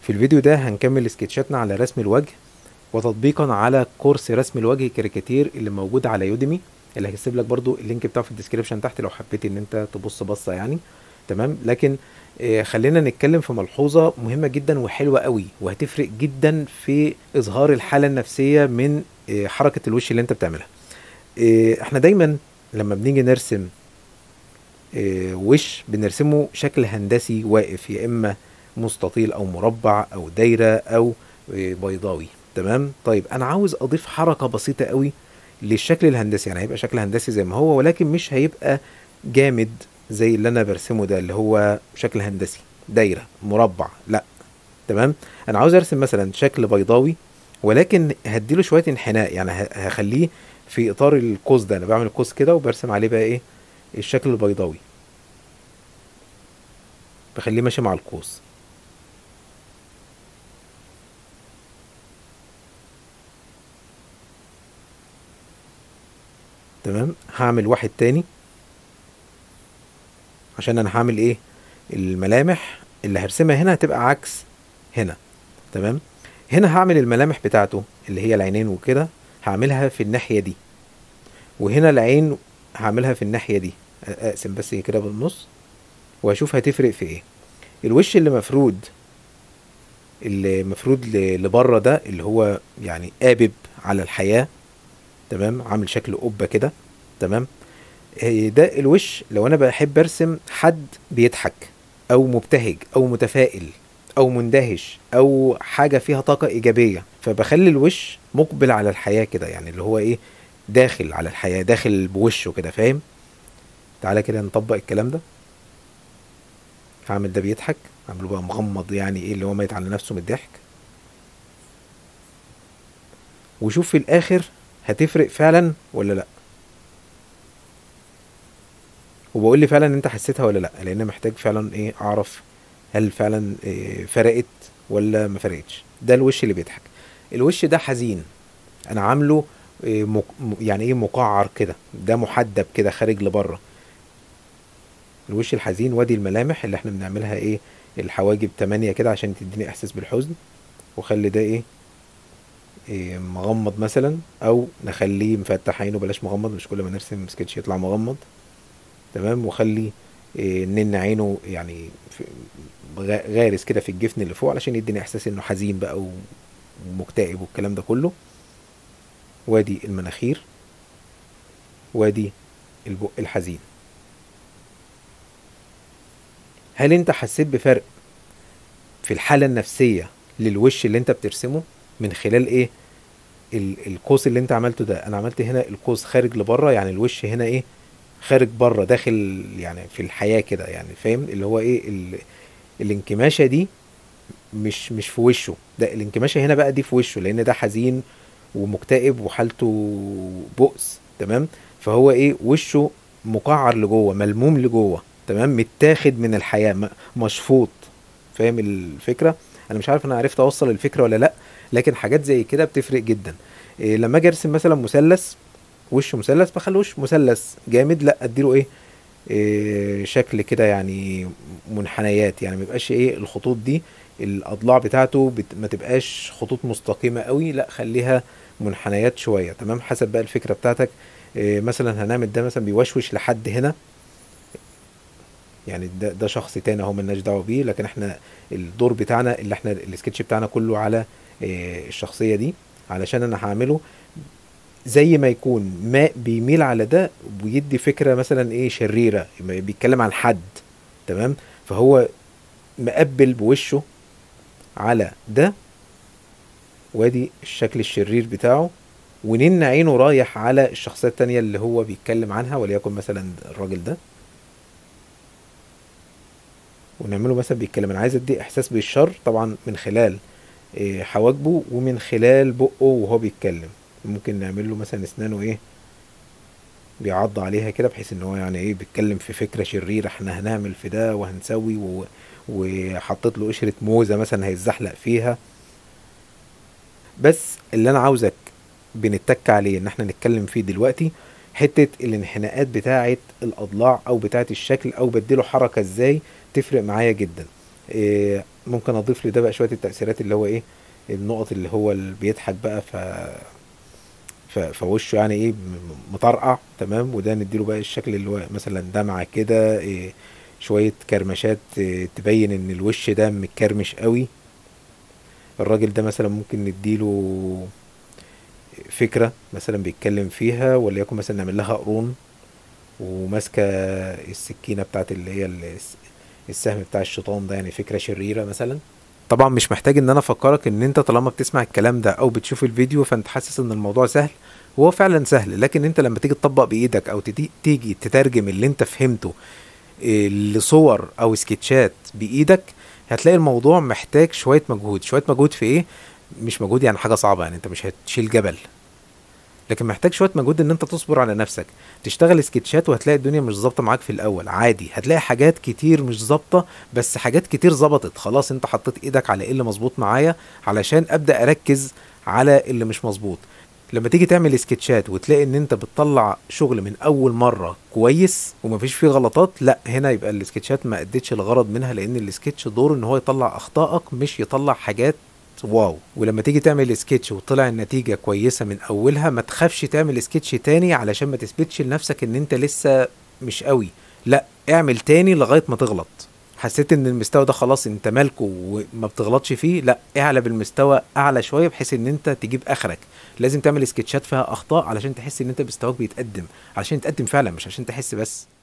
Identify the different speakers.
Speaker 1: في الفيديو ده هنكمل سكتشاتنا على رسم الوجه وتطبيقا على كورس رسم الوجه كاريكاتير اللي موجود على يوديمي اللي هسيب لك برضو اللينك بتاعه في الديسكريبشن تحت لو حبيت ان انت تبص بصه يعني تمام لكن آه، خلينا نتكلم في ملحوظه مهمه جدا وحلوه قوي وهتفرق جدا في اظهار الحاله النفسيه من آه، حركه الوش اللي انت بتعملها آه، احنا دايما لما بنيجي نرسم آه، وش بنرسمه شكل هندسي واقف يا اما مستطيل او مربع او دايره او آه، بيضاوي تمام طيب انا عاوز اضيف حركه بسيطه قوي للشكل الهندسي يعني هيبقى شكل هندسي زي ما هو ولكن مش هيبقى جامد زي اللي انا برسمه ده اللي هو شكل هندسي دايره مربع لا تمام انا عاوز ارسم مثلا شكل بيضاوي ولكن هديله شويه انحناء يعني ه- هخليه في اطار القوس ده انا بعمل قوس كده وبرسم عليه بقى ايه الشكل البيضاوي بخليه ماشي مع القوس تمام هعمل واحد تاني عشان انا هعمل ايه الملامح اللي هرسمها هنا هتبقى عكس هنا تمام هنا هعمل الملامح بتاعته اللي هي العينين وكده هعملها في الناحية دي وهنا العين هعملها في الناحية دي أ- اقسم بس كده بالنص وهشوف هتفرق في ايه الوش اللي مفرود اللي مفرود ل- لبره ده اللي هو يعني قابب على الحياة تمام عامل شكل قبة كده تمام إيه ده الوش لو انا بحب ارسم حد بيضحك او مبتهج او متفائل او مندهش او حاجة فيها طاقة ايجابية فبخلي الوش مقبل على الحياة كده يعني اللي هو ايه داخل على الحياة داخل بوشه كده فاهم تعالى كده نطبق الكلام ده هعمل ده بيضحك اعمله بقى مغمض يعني ايه اللي هو ميت على نفسه من الضحك وشوف في الاخر هتفرق فعلا ولا لا وبقول لي فعلا انت حسيتها ولا لا لان محتاج فعلا ايه اعرف هل فعلا إيه فرقت ولا ما فرقتش ده الوش اللي بيضحك الوش ده حزين انا عامله إيه مك... م- يعني ايه مقعر كده ده محدب كده خارج لبره الوش الحزين وادي الملامح اللي احنا بنعملها ايه الحواجب تمانية كده عشان تديني احساس بالحزن وخلي ده ايه إيه مغمض مثلا او نخليه مفتح عينه بلاش مغمض مش كل ما نرسم سكتش يطلع مغمض تمام وخلي إيه نن عينه يعني في غا- غارس كده في الجفن اللي فوق علشان يديني احساس انه حزين بقى و- ومكتئب والكلام ده كله وادي المناخير وادي البق الحزين هل انت حسيت بفرق في الحالة النفسية للوش اللي انت بترسمه من خلال ايه ال- القوس اللي انت عملته ده انا عملت هنا القوس خارج لبره يعني الوش هنا ايه خارج بره داخل يعني في الحياة كده يعني فاهم اللي هو ايه ال... الانكماشة دي مش مش في وشه ده الانكماشة هنا بقى دي في وشه لان ده حزين ومكتئب وحالته بؤس تمام فهو ايه وشه مقعر لجوه ملموم لجوه تمام متاخد من الحياة م- مشفوط فاهم الفكرة انا مش عارف انا عرفت اوصل الفكرة ولا لا لكن حاجات زي كده بتفرق جدا إيه لما اجي ارسم مثلا مثلث وش مثلث بخلي وش مثلث جامد لا اديله ايه, إيه شكل كده يعني منحنيات يعني ما يبقاش ايه الخطوط دي الاضلاع بتاعته بت... ما تبقاش خطوط مستقيمة قوي لا خليها منحنيات شوية تمام حسب بقى الفكرة بتاعتك إيه مثلا هنعمل ده مثلا بيوشوش لحد هنا يعني ده ده شخص تاني اهو ملناش دعوه بيه لكن احنا الدور بتاعنا اللي احنا السكتش بتاعنا كله على إيه، الشخصيه دي علشان انا هعمله زي ما يكون ما بيميل على ده ويدي فكره مثلا ايه شريره بيتكلم عن حد تمام فهو مقبل بوشه على ده وادي الشكل الشرير بتاعه ونن عينه رايح على الشخصيه التانيه اللي هو بيتكلم عنها وليكن مثلا الراجل ده ونعمله مثلا بيتكلم انا عايز ادي احساس بالشر طبعا من خلال إيه، حواجبه ومن خلال بقه وهو بيتكلم ممكن نعمل له مثلا اسنانه ايه بيعض عليها كده بحيث ان هو يعني ايه بيتكلم في فكره شريره احنا هنعمل في ده وهنسوي و... وحطيت له قشره موزه مثلا هيتزحلق فيها بس اللي انا عاوزك بنتك عليه ان احنا نتكلم فيه دلوقتي حته الانحناءات بتاعه الاضلاع او بتاعه الشكل او بديله حركه ازاي تفرق معايا جدا إيه ممكن اضيف لده بقى شويه التاثيرات اللي هو ايه النقط اللي هو اللي بيضحك بقى ف ف- فوشه يعني ايه م- مطرقع تمام وده نديله بقى الشكل اللي هو مثلا دمعه كده إيه شويه كرمشات إيه تبين ان الوش ده متكرمش قوي الراجل ده مثلا ممكن نديله فكره مثلا بيتكلم فيها وليكن مثلا نعمل لها قرون وماسكه السكينه بتاعت اللي هي الس- السهم بتاع الشيطان ده يعني فكره شريره مثلا طبعا مش محتاج ان انا افكرك ان انت طالما بتسمع الكلام ده او بتشوف الفيديو فانت حاسس ان الموضوع سهل هو فعلا سهل لكن انت لما تيجي تطبق بايدك او تدي- تيجي تترجم اللي انت فهمته إيه، لصور او سكتشات بايدك هتلاقي الموضوع محتاج شويه مجهود شويه مجهود في ايه مش مجهود يعني حاجه صعبه يعني انت مش هتشيل جبل لكن محتاج شويه مجهود ان انت تصبر على نفسك تشتغل سكتشات وهتلاقي الدنيا مش ظابطه معاك في الاول عادي هتلاقي حاجات كتير مش ظابطه بس حاجات كتير ظبطت خلاص انت حطيت ايدك على ايه اللي مظبوط معايا علشان ابدا اركز على اللي مش مظبوط لما تيجي تعمل سكتشات وتلاقي ان انت بتطلع شغل من اول مره كويس ومفيش فيه غلطات لا هنا يبقى السكتشات ما ادتش الغرض منها لان السكتش دور ان هو يطلع اخطائك مش يطلع حاجات واو ولما تيجي تعمل سكتش وطلع النتيجة كويسة من أولها ما تخافش تعمل سكتش تاني علشان ما تثبتش لنفسك إن أنت لسه مش قوي لا اعمل تاني لغاية ما تغلط حسيت ان المستوى ده خلاص انت مالكه وما بتغلطش فيه لا اعلى بالمستوى اعلى شويه بحيث ان انت تجيب اخرك لازم تعمل سكتشات فيها اخطاء علشان تحس ان انت مستواك بيتقدم علشان تقدم فعلا مش عشان تحس بس